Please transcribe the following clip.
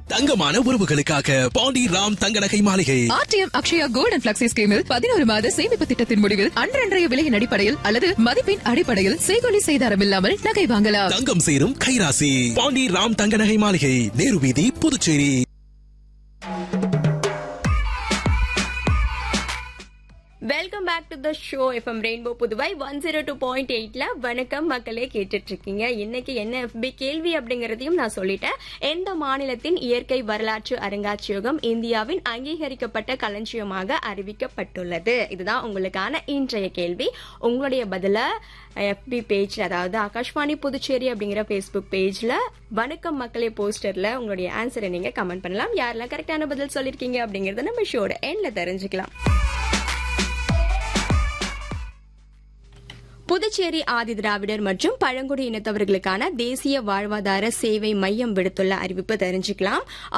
தங்கமான உறவுகளுக்காக பாண்டி ராம் தங்க நகை மாளிகை RTM Akshaya gold and flexi ஸ்கீமில் பதினோரு மாத சேமிப்பு திட்டத்தின் முடிவில் அன்றன்றைய விலையின் அடிப்படையில் அல்லது மதிப்பின் அடிப்படையில் செய்கொலி செய்தாரம் இல்லாமல் நகை வாங்கலாம் தங்கம் சேரும் கைராசி பாண்டி ராம் தங்க நகை மாளிகை நேரு வீதி Puducherry welcome back to the show FM Rainbow Puduvai one zero two point எயிட்ல வணக்கம் மக்களே கேட்டுட்டு இருக்கீங்க இன்னைக்கு என்ன எஃபி கேள்வி அப்படிங்கறதையும் நான் சொல்லிட்டேன் எந்த மாநிலத்தின் இயற்கை வரலாற்று அருங்காட்சியகம் இந்தியாவின் அங்கீகரிக்கப்பட்ட களஞ்சியமாக அறிவிக்கப்பட்டுள்ளது இதுதான் உங்களுக்கான இன்றைய கேள்வி உங்களுடைய பதில எஃபி பேஜ்ல அதாவது ஆகாஷ்வாணி புதுச்சேரி அப்படிங்கிற ஃபேஸ்புக் பேஜ்ல வணக்கம் மக்களே போஸ்டர்ல உங்களுடைய ஆன்சரை நீங்க கமெண்ட் பண்ணலாம் யாரெல்லாம் கரெக்டான பதில் சொல்லிருக்கீங்க அப்படிங்கறத நம்ம ஷோட எண்ட்ல தெரிஞ்சுக்கலாம் புதுச்சேரி ஆதி திராவிடர் மற்றும் பழங்குடி இனத்தவர்களுக்கான தேசிய வாழ்வாதார சேவை மையம் விடுத்துள்ள அறிவிப்பு தெரிஞ்சுக்கலாம்